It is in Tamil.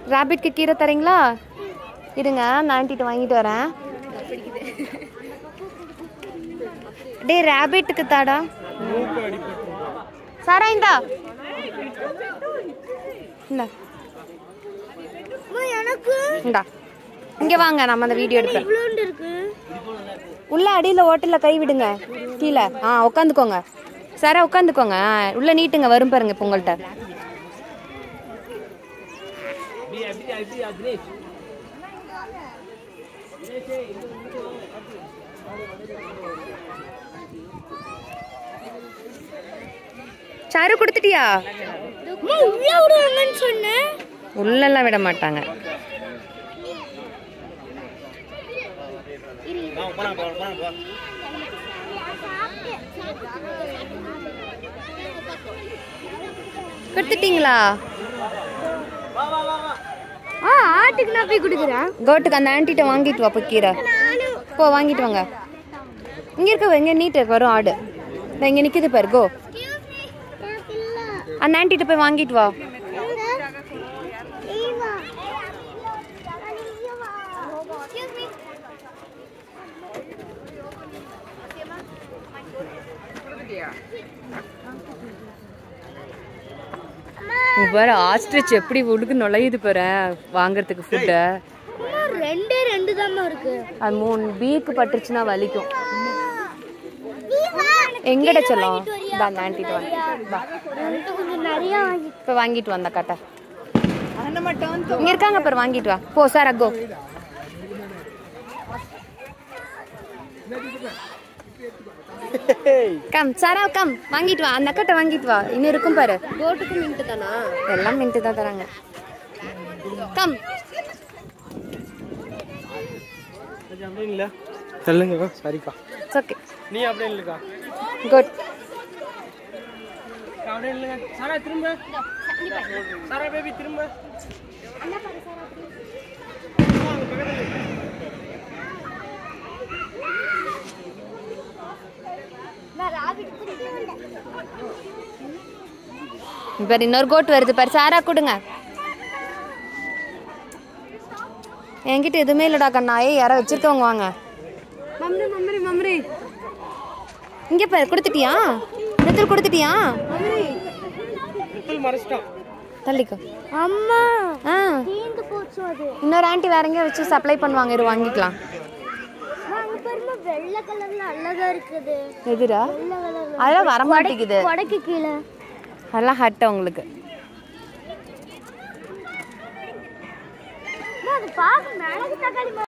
ரேபிட்க்கு கீரை தரீங்களா இருங்க அந்த ஆண்டிட்டு வாங்கிட்டு வரேன் டேய் ரேபிட்டுக்கு தாடா சாரா இந்தா இந்தா எனக்கு இந்தா இங்க வாங்க நம்ம அந்த வீடியோ எடுப்பேன் இவ்வளோண்டு இருக்கு உள்ள அடியில ஓட்டல கை விடுங்க கீழே ஆ உட்காந்துக்கோங்க சாரா உட்காந்துக்கோங்க ஆ, உள்ள நீட்டுங்க வரும் பாருங்க இப்போ உங்கள்கிட்ட சாரு கொடுத்துட்டியா அம்மா உள்ள விடுவாங்கன்னு சொன்னேன் உள்ளெல்லாம் விட மாட்டாங்க கொடுத்துட்டீங்களா ஆ ஆட்டுக்கு நான் போய் கொடுக்குறேன் கோட்டுக்கு அந்த ஆன்ட்டிட்ட வாங்கிட்டு வா போய் கீரை போ வாங்கிட்டு வாங்க இங்க இருக்க இங்க நீட்டு வரும் ஆடு நான் இங்க நிக்குது பாரு கோ அந்த ஆன்ட்டிட்ட போய் வாங்கிட்டு வா இங்க பாரு ஆஸ்ட்ரிச் எப்படி உடுக்கு நுழையுது பாரு வாங்குறதுக்கு ஃபுட்டை ரெண்டே ரெண்டு தான் இருக்கு அது மூணு பீக்கு பட்டுருச்சுன்னா வலிக்கும் எங்கட சொல்லும் இந்த அந்த ஆன்ட்டிட்டு வாங்க வா கொஞ்சம் நிறைய வாங்கி இப்போ வாங்கிட்டு வந்த கட்டை இங்க இருக்காங்க பாரு வாங்கிட்டு வா போ சார் அக்கோ கம் சாரா கம் வாங்கிட்டு வா அந்த கட்டை வாங்கிட்டு வா இன்னும் இருக்கும் பாரு போட்டுக்கு மின்ட்டு தானா எல்லாம் மின்ட்டு தான் தராங்க கம் அப்படியே இல்லை சொல்லுங்கக்கா சரிக்கா இட்ஸ் ஓகே நீ அப்படியே இல்லைக்கா குட் அப்படியே இல்லைங்க சாரா திரும்ப சாரா பேபி திரும்ப பாரு இன்னொரு கோட் வருது பாரு சாரா கொடுங்க என்கிட்ட எதுவுமே இல்லடா கண்ணா ஏய் யாரோ வச்சிருக்கவங்க வாங்க மம்ரி மம்ரி மம்ரி இங்க பாரு கொடுத்துட்டியா நிறுத்தல் கொடுத்துட்டியா நிறுத்தல் மறைச்சிட்டான் தள்ளிக்கோ அம்மா ஆ தீந்து போச்சு அது இன்னொரு ஆண்டி வேற எங்கேயோ வச்சு சப்ளை பண்ணுவாங்க இரு வாங்கிக்கலாம் அங்க பாருமா வெள்ளை கலர்ல அழகா இருக்குது எதுடா வெள்ளை கலர்ல அதெல்லாம் வர மாட்டேங்குது கொடைக்கு கீழே அதெல்லாம் ஹட்டை உங்களுக்கு அம்மா, அது பார்க்க மிளகு தக்காளி மாதிரி